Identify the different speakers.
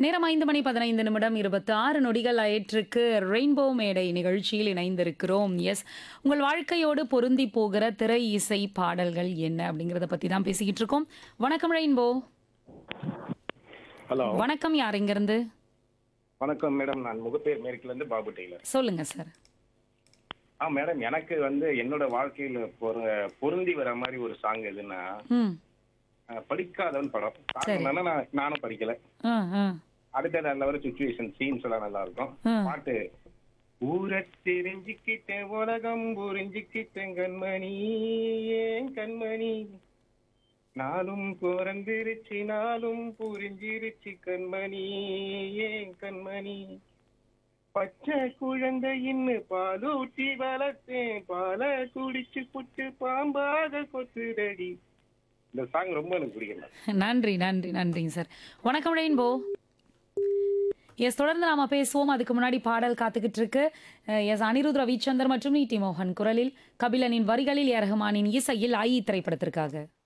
Speaker 1: நேரம் ஐந்து மணி பதினைந்து நிமிடம் இருபத்தி ஆறு நொடிகள் ஆயிற்றுக்கு ரெயின்போ மேடை நிகழ்ச்சியில் இணைந்திருக்கிறோம் எஸ் உங்கள் வாழ்க்கையோடு பொருந்தி போகிற திரை இசை பாடல்கள் என்ன அப்படிங்கறத பத்தி தான் பேசிக்கிட்டு இருக்கோம் வணக்கம் ரெயின்போ
Speaker 2: ஹலோ
Speaker 1: வணக்கம் யார் இங்கிருந்து
Speaker 2: வணக்கம் மேடம் நான் முகப்பேர் மேற்குல இருந்து பாபு டெய்லர்
Speaker 1: சொல்லுங்க சார்
Speaker 2: ஆ மேடம் எனக்கு வந்து என்னோட வாழ்க்கையில பொரு- பொருந்தி வர மாதிரி ஒரு சாங் எதுன்னா
Speaker 1: ம்
Speaker 2: அஹ், படிக்காதவன் படம் காரணம் என்னன்னா, நான் நானும் படிக்கல
Speaker 1: ஆ ஆ
Speaker 2: அடுத்த நல்ல ஒரு சுச்சுவேஷன் சீன்ஸ் எல்லாம் நல்லா இருக்கும்
Speaker 1: ஆ.
Speaker 2: பாட்டு ஊரை தெரிஞ்சுக்கிட்டேன் உலகம் புரிஞ்சுக்கிட்டேன் கண்மணி ஏன் கண்மணி நாளும் பிறந்திருச்சு நாளும் புரிஞ்சிருச்சு கண்மணி ஏன் கண்மணி பச்சை குழந்தையின்னு பாலூட்டி வளர்த்தேன் பாலை குடிச்சு புட்டு பாம்பாக கொத்துதடி இந்த சாங் ரொம்ப எனக்கு பிடிக்கும்
Speaker 1: நன்றி நன்றி நன்றிங்க சார் வணக்கம் ரெயின்போ எஸ் தொடர்ந்து நாம பேசுவோம் அதுக்கு முன்னாடி பாடல் காத்துக்கிட்டு இருக்கு எஸ் அனிருத் ரவிச்சந்தர் மற்றும் ஈட்டி மோகன் குரலில் கபிலனின் வரிகளில் ஏ ரஹ்மானின் இசையில் ஐ திரைப்படத்திற்காக